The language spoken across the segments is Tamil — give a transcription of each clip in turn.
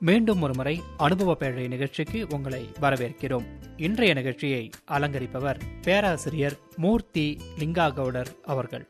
மீண்டும் ஒருமுறை அனுபவ பேழை நிகழ்ச்சிக்கு உங்களை வரவேற்கிறோம் இன்றைய நிகழ்ச்சியை அலங்கரிப்பவர் பேராசிரியர் மூர்த்தி லிங்கா கவுடர் அவர்கள்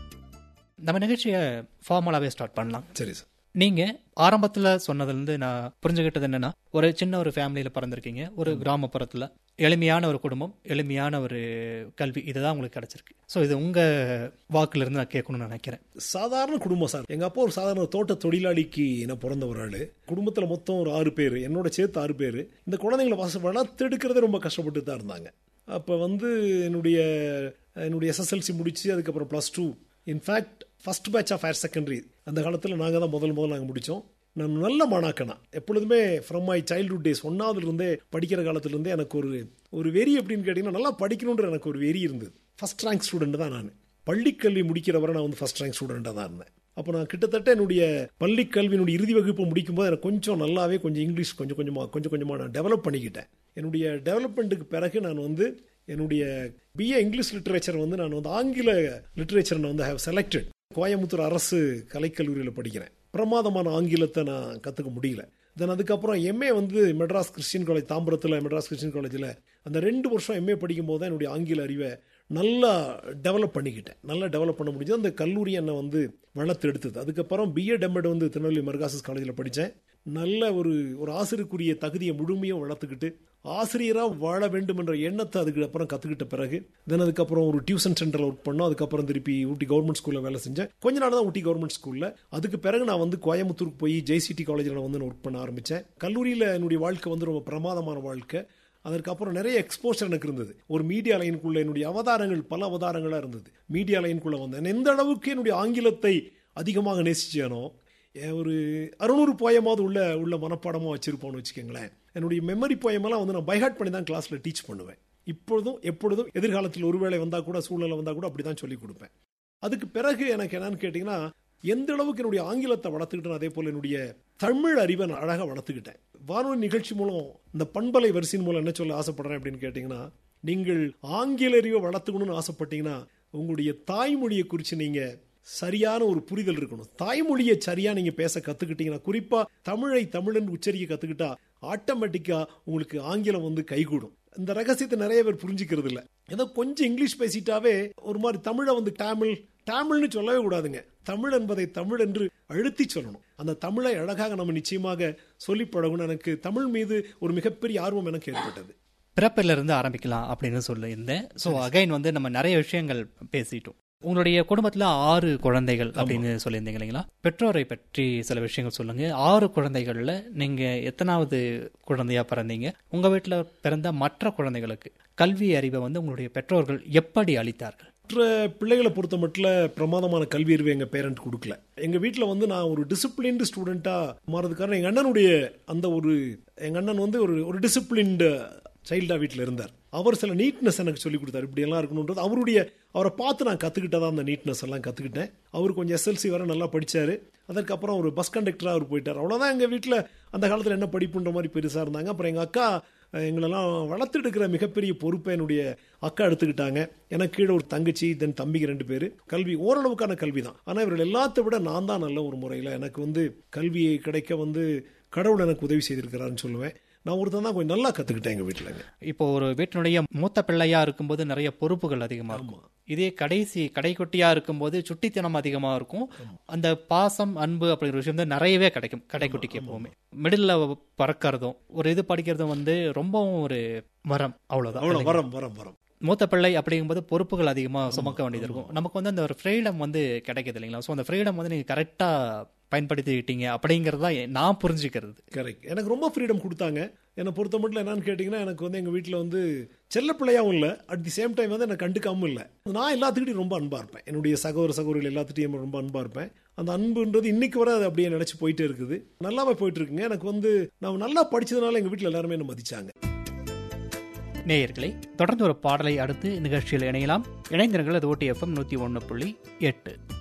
நம்ம நிகழ்ச்சியை ஃபார்மலாவே ஸ்டார்ட் பண்ணலாம் சரி சார் நீங்க ஆரம்பத்துல சொன்னதுலேருந்து நான் புரிஞ்சுக்கிட்டது என்னன்னா ஒரு சின்ன ஒரு ஃபேமிலியில பிறந்திருக்கீங்க ஒரு கிராமப்புறத்துல எளிமையான ஒரு குடும்பம் எளிமையான ஒரு கல்வி இதுதான் உங்களுக்கு கிடைச்சிருக்கு ஸோ இது உங்க வாக்குல இருந்து நான் கேட்கணும்னு நினைக்கிறேன் சாதாரண குடும்பம் சார் எங்க அப்பா ஒரு சாதாரண தோட்ட தொழிலாளிக்கு நான் பிறந்த ஒரு ஆளு குடும்பத்துல மொத்தம் ஒரு ஆறு பேர் என்னோட சேர்த்து ஆறு பேர் இந்த குழந்தைங்களை வச வளர்த்தெடுக்கிறதே ரொம்ப கஷ்டப்பட்டு தான் இருந்தாங்க அப்போ வந்து என்னுடைய என்னுடைய எஸ்எஸ்எல்சி முடிச்சு அதுக்கப்புறம் plus two in fact first batch of higher secondary அந்த காலத்தில் நாங்கள் தான் முதல் முதல் நாங்கள் முடித்தோம் நான் நல்ல மாணாக்கனா எப்பொழுதுமே ஃப்ரம் மை சைல்ட்ஹுட் டேஸ் ஒன்றாவதுலேருந்தே படிக்கிற காலத்துலேருந்தே எனக்கு ஒரு ஒரு வெறி அப்படின்னு கேட்டிங்கன்னா நல்லா படிக்கணுன்ற எனக்கு ஒரு வெறி இருந்தது ஃபர்ஸ்ட் ரேங்க் ஸ்டூடெண்ட் தான் நான் பள்ளிக்கல்வி முடிக்கிற வரை நான் வந்து ஃபர்ஸ்ட் ரேங்க் ஸ்டூடெண்ட்டாக தான் இருந்தேன் அப்போ நான் கிட்டத்தட்ட என்னுடைய பள்ளி கல்வியினுடைய இறுதி வகுப்பு முடிக்கும்போது எனக்கு கொஞ்சம் நல்லாவே கொஞ்சம் இங்கிலீஷ் கொஞ்சம் கொஞ்சமாக கொஞ்சம் கொஞ்சமாக நான் டெவலப் பண்ணிக்கிட்டேன் என்னுடைய டெவலப்மெண்ட்டுக்கு பிறகு நான் வந்து என்னுடைய பிஏ இங்கிலீஷ் லிட்ரேச்சர் வந்து நான் வந்து ஆங்கில லிட்ரேச்சர் நான் வந்து ஹவ் செலக்டட் கோயம்புத்தூர் அரசு கலைக்கல்லூரியில் படிக்கிறேன் பிரமாதமான ஆங்கிலத்தை நான் கற்றுக்க முடியல தென் அதுக்கப்புறம் எம்ஏ வந்து மெட்ராஸ் கிறிஸ்டியன் காலேஜ் தாம்பரத்தில் மெட்ராஸ் கிறிஸ்டியன் காலேஜில் அந்த ரெண்டு வருஷம் எம்ஏ படிக்கும் போது தான் என்னுடைய ஆங்கில அறிவை நல்லா டெவலப் பண்ணிக்கிட்டேன் நல்லா டெவலப் பண்ண முடிஞ்சது அந்த கல்லூரி என்னை வந்து வளர்த்து எடுத்தது அதுக்கப்புறம் பிஎட் எம்எட் வந்து திருநெல்வேலி மர்காசஸ் காலேஜில் படித்தேன் நல்ல ஒரு ஒரு ஆசிரியருக்குரிய தகுதியை முழுமையாக வளர்த்துக்கிட்டு ஆசிரியராக வாழ வேண்டும் என்ற எண்ணத்தை அதுக்கு அப்புறம் கற்றுக்கிட்ட பிறகு தென் அதுக்கப்புறம் ஒரு டியூஷன் சென்டரில் ஒர்க் பண்ணோம் அதுக்கப்புறம் திருப்பி ஊட்டி கவர்மெண்ட் ஸ்கூலில் வேலை செஞ்சேன் கொஞ்ச நாள் தான் ஊட்டி கவர்மெண்ட் ஸ்கூலில் அதுக்கு பிறகு நான் வந்து கோயம்புத்தூருக்கு போய் ஜெய்சிடி காலேஜில் வந்து ஒர்க் பண்ண ஆரம்பித்தேன் கல்லூரியில் என்னுடைய வாழ்க்கை வந்து ரொம்ப பிரமாதமான வாழ்க்கை அதற்கப்புறம் நிறைய எக்ஸ்போஷர் எனக்கு இருந்தது ஒரு மீடியா லைனுக்குள்ள என்னுடைய அவதாரங்கள் பல அவதாரங்களாக இருந்தது மீடியா லைனுக்குள்ள வந்தேன் எந்த அளவுக்கு என்னுடைய ஆங்கிலத்தை அதிகமாக நேசிச்சேனோ ஒரு அறுநூறு போயமாவது உள்ள உள்ள மனப்பாடமாக வச்சிருப்போம்னு வச்சுக்கோங்களேன் என்னுடைய மெமரி போயமெல்லாம் வந்து நான் பைஹார்ட் பண்ணி தான் கிளாஸில் டீச் பண்ணுவேன் இப்பொழுதும் எப்பொழுதும் எதிர்காலத்தில் ஒருவேளை வந்தால் கூட சூழ்நிலை வந்தால் கூட அப்படி தான் சொல்லிக் கொடுப்பேன் அதுக்கு பிறகு எனக்கு என்னன்னு கேட்டிங்கன்னா எந்த அளவுக்கு என்னுடைய ஆங்கிலத்தை வளர்த்துக்கிட்டேன் அதே போல் என்னுடைய தமிழ் அறிவை நான் அழகாக வளர்த்துக்கிட்டேன் வானொலி நிகழ்ச்சி மூலம் இந்த பண்பலை வரிசையின் மூலம் என்ன சொல்ல ஆசைப்படுறேன் அப்படின்னு கேட்டிங்கன்னா நீங்கள் ஆங்கில அறிவை வளர்த்துக்கணும்னு ஆசைப்பட்டீங்கன்னா உங்களுடைய தாய்மொழியை குறித்து நீங்கள் சரியான ஒரு புரிதல் இருக்கணும் தாய்மொழியை சரியா நீங்க பேச கத்துக்கிட்டீங்கன்னா குறிப்பா தமிழை தமிழன் உச்சரிக்க கத்துக்கிட்டா ஆட்டோமேட்டிக்கா உங்களுக்கு ஆங்கிலம் வந்து கைகூடும் இந்த ரகசியத்தை நிறைய பேர் புரிஞ்சுக்கிறது இல்ல ஏதோ கொஞ்சம் இங்கிலீஷ் பேசிட்டாவே ஒரு மாதிரி தமிழை வந்து தமிழ் தமிழ்னு சொல்லவே கூடாதுங்க தமிழ் என்பதை தமிழ் என்று அழுத்தி சொல்லணும் அந்த தமிழை அழகாக நம்ம நிச்சயமாக சொல்லி பழகணும் எனக்கு தமிழ் மீது ஒரு மிகப்பெரிய ஆர்வம் எனக்கு ஏற்பட்டது பிறப்பில இருந்து ஆரம்பிக்கலாம் அப்படின்னு சொல்லியிருந்தேன் ஸோ அகைன் வந்து நம்ம நிறைய விஷயங்கள் பேசிட்டோம் உங்களுடைய குடும்பத்துல ஆறு குழந்தைகள் அப்படின்னு சொல்லியிருந்தீங்க இல்லைங்களா பெற்றோரை பற்றி சில விஷயங்கள் சொல்லுங்க ஆறு குழந்தைகள்ல நீங்க எத்தனாவது குழந்தையா பிறந்தீங்க உங்க வீட்டுல பிறந்த மற்ற குழந்தைகளுக்கு கல்வி அறிவை வந்து உங்களுடைய பெற்றோர்கள் எப்படி அளித்தார்கள் மற்ற பிள்ளைகளை பொறுத்த மட்டும் பிரமாதமான கல்வி அறிவு எங்க பேரண்ட் கொடுக்கல எங்க வீட்டில் வந்து நான் ஒரு டிசிப்ளின்டு ஸ்டூடெண்டா மாறதுக்கான எங்க அண்ணனுடைய அந்த ஒரு எங்க அண்ணன் வந்து ஒரு ஒரு டிசிப்ளின்டு சைல்டா வீட்டில் இருந்தார் அவர் சில நீட்னஸ் எனக்கு சொல்லி கொடுத்தாரு இப்படி எல்லாம் இருக்கணுன்றது அவருடைய அவரை பார்த்து நான் கற்றுக்கிட்டதா அந்த நீட்னஸ் எல்லாம் கற்றுக்கிட்டேன் அவர் கொஞ்சம் எஸ்எல்சி வர நல்லா படித்தார் அதற்கப்புறம் ஒரு பஸ் கண்டக்டராக அவர் போயிட்டார் அவ்வளோதான் எங்கள் வீட்டில் அந்த காலத்தில் என்ன படிப்புன்ற மாதிரி பெருசாக இருந்தாங்க அப்புறம் எங்கள் அக்கா எங்களெல்லாம் வளர்த்துடுக்கிற மிகப்பெரிய பொறுப்பை என்னுடைய அக்கா எடுத்துக்கிட்டாங்க எனக்கு கீழே ஒரு தங்கச்சி தென் தம்பிக்கு ரெண்டு பேர் கல்வி ஓரளவுக்கான கல்வி தான் ஆனால் இவர்கள் எல்லாத்த விட நான் தான் நல்ல ஒரு முறையில் எனக்கு வந்து கல்வியை கிடைக்க வந்து கடவுள் எனக்கு உதவி செய்திருக்கிறாருன்னு சொல்லுவேன் நான் ஒருத்தன் தான் கொஞ்சம் நல்லா கத்துக்கிட்டேன் எங்க வீட்டுலங்க இப்போ ஒரு வீட்டினுடைய மூத்த பிள்ளையா இருக்கும்போது நிறைய பொறுப்புகள் அதிகமா இருக்கும் இதே கடைசி கடைக்குட்டியா இருக்கும்போது சுட்டித்தனம் அதிகமா இருக்கும் அந்த பாசம் அன்பு அப்படிங்கிற விஷயம் வந்து நிறையவே கிடைக்கும் கடைக்குட்டிக்கு எப்பவுமே மிடில் பறக்கிறதும் ஒரு இது படிக்கிறதும் வந்து ரொம்பவும் ஒரு வரம் அவ்வளவுதான் அவ்வளவு வரம் வரம் வரம் மூத்த பிள்ளை அப்படிங்கும்போது பொறுப்புகள் அதிகமாக சுமக்க வேண்டியது இருக்கும் நமக்கு வந்து அந்த ஒரு ஃப்ரீடம் வந்து கிடைக்குது இல்லைங்களா ஸோ அந்த ஃப்ரீடம் வந்து நீங்கள் கரெக்டாக பயன்படுத்திக்கிட்டீங்க அப்படிங்கிறதா நான் புரிஞ்சுக்கிறது கரெக்ட் எனக்கு ரொம்ப ஃப்ரீடம் கொடுத்தாங்க என்னை பொறுத்த மட்டும் என்னன்னு கேட்டிங்கன்னா எனக்கு வந்து எங்கள் வீட்டில் வந்து செல்ல பிள்ளையாவும் இல்லை அட் தி சேம் டைம் வந்து எனக்கு கண்டுக்காமல் இல்லை நான் எல்லாத்துக்கிட்டையும் ரொம்ப அன்பாக இருப்பேன் என்னுடைய சகோதர சகோதரிகள் எல்லாத்துட்டையும் ரொம்ப அன்பாக இருப்பேன் அந்த அன்புன்றது இன்னைக்கு வரை அது அப்படியே நினச்சி போயிட்டே இருக்குது நல்லாவே போயிட்டு இருக்குங்க எனக்கு வந்து நான் நல்லா படிச்சதுனால எங்கள் வீட்டில் எல்லாருமே என்ன மதிச்சாங்க நேயர்களை தொடர்ந்து ஒரு பாடலை அடுத்து நிகழ்ச்சியில் இணையலாம் இணைந்திருங்கள் அது ஓட்டி எஃப்எம் நூற்றி ஒன்று புள்ளி எட்டு